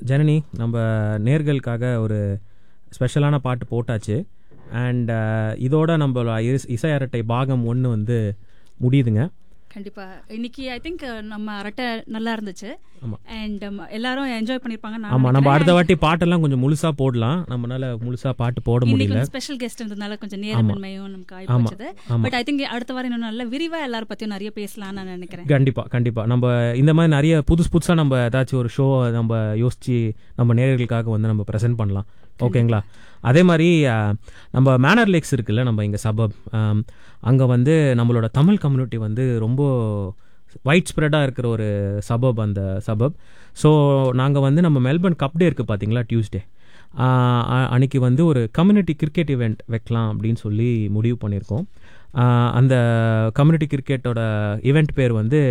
ஜனனி நம்ம நேர்களுக்காக ஒரு ஸ்பெஷலான பாட்டு போட்டாச்சு அண்ட் இதோட நம்ம இஸ்- இசை அரட்டை பாகம் ஒன்று வந்து முடியுதுங்க கண்டிப்பா இன்னைக்கு ஐ திங்க் நம்ம அரட்டை நல்லா இருந்துச்சு ஆமா. அண்ட் எல்லாரும் என்ஜாய் பண்ணிருப்பாங்க ஆமாம் நம்ம அடுத்த வாட்டி பாட்டெல்லாம் கொஞ்சம் முழுசாக போடலாம் நம்மளால முழுசாக பாட்டு போட முடியல ஸ்பெஷல் கெஸ்ட் இருந்ததுனால கொஞ்சம் நேரமின்மையும் நமக்கு ஆகி போச்சது ஆமா. பட் ஐ திங்க் அடுத்த வாரம் இன்னும் நல்ல விரிவா எல்லாரும் பத்தியும் நிறைய பேசலாம்னு நான் நினைக்கிறேன் கண்டிப்பா கண்டிப்பா நம்ம இந்த மாதிரி நிறைய புதுசு புதுசா நம்ம ஏதாச்சும் ஒரு ஷோ நம்ம யோசிச்சு நம்ம நேயர்களுக்காக வந்து நம்ம ப்ரெசென்ட் பண்ணலாம் ஓகேங்களா அதே மாதிரி அஹ், நம்ம மேனர் லேக்ஸ் இருக்குல்ல நம்ம இங்கே சபப் அங்கே வந்து நம்மளோட தமிழ் கம்யூனிட்டி வந்து ரொம்ப வைட் ஸ்ப்ரெடாக இருக்கிற ஒரு சபப் அந்த சபப் ஸோ நாங்கள் வந்து நம்ம மெல்பர்ன் கப் டே இருக்குது பார்த்தீங்களா டியூஸ்டே அன்னைக்கு வந்து ஒரு கம்யூனிட்டி கிரிக்கெட் இவெண்ட் வைக்கலாம் அப்படின்னு சொல்லி முடிவு பண்ணியிருக்கோம் ஆஹ் அந்த கம்யூனிட்டி கிரிக்கெட்டோட இவெண்ட் பேர் வந்து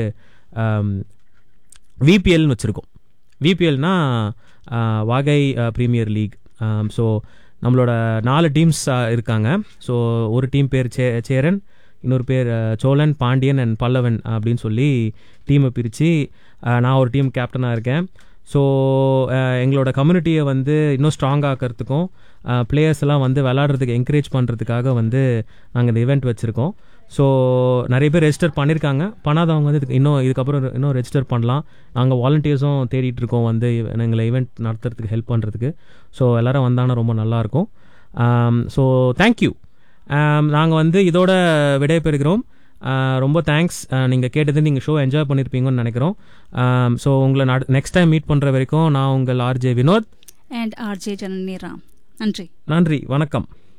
விபிஎல்னு வச்சுருக்கோம் விபிஎல்னா வாகை ப்ரீமியர் லீக் ஸோ நம்மளோட நாலு டீம்ஸ் இருக்காங்க ஸோ ஒரு டீம் பேர் சே சேரன் இன்னொரு பேர் அஹ், சோழன் பாண்டியன் அண்ட் பல்லவன் அப்படின்னு சொல்லி டீமை பிரித்து நான் ஒரு டீம் கேப்டனாக இருக்கேன் ஸோ எங்களோட கம்யூனிட்டியை வந்து இன்னும் ஸ்ட்ராங் ஆக்கிறதுக்கும் பிளேயர்ஸ் எல்லாம் வந்து விளாட்றதுக்கு என்கரேஜ் பண்ணுறதுக்காக வந்து நாங்கள் இந்த இவெண்ட் வச்சுருக்கோம் ஸோ நிறைய பேர் ரெஜிஸ்டர் பண்ணியிருக்காங்க பண்ணாதவங்க வந்து இதுக்கு இன்னும் இதுக்கப்புறம் இன்னும் ரெஜிஸ்டர் பண்ணலாம் நாங்கள் வாலண்டியர்ஸும் தேடிட்டு இருக்கோம் வந்து எங்களை ஈவெண்ட் நடத்துறதுக்கு ஹெல்ப் பண்ணுறதுக்கு ஸோ எல்லாரும் வந்தாங்கன்னா ரொம்ப நல்லாயிருக்கும் ஸோ தேங்க்யூ நாங்கள் வந்து இதோட விடைபெறுகிறோம் ஆஹ் ரொம்ப தேங்க்ஸ் நீங்கள் கேட்டது நீங்கள் ஷோ என்ஜாய் பண்ணியிருப்பீங்கன்னு நினைக்கிறோம் ஸோ உங்களை நெக்ஸ்ட் டைம் மீட் பண்ணுற வரைக்கும் நான் உங்கள் RJ Vinod and RJ Janani Ram நன்றி நன்றி வணக்கம்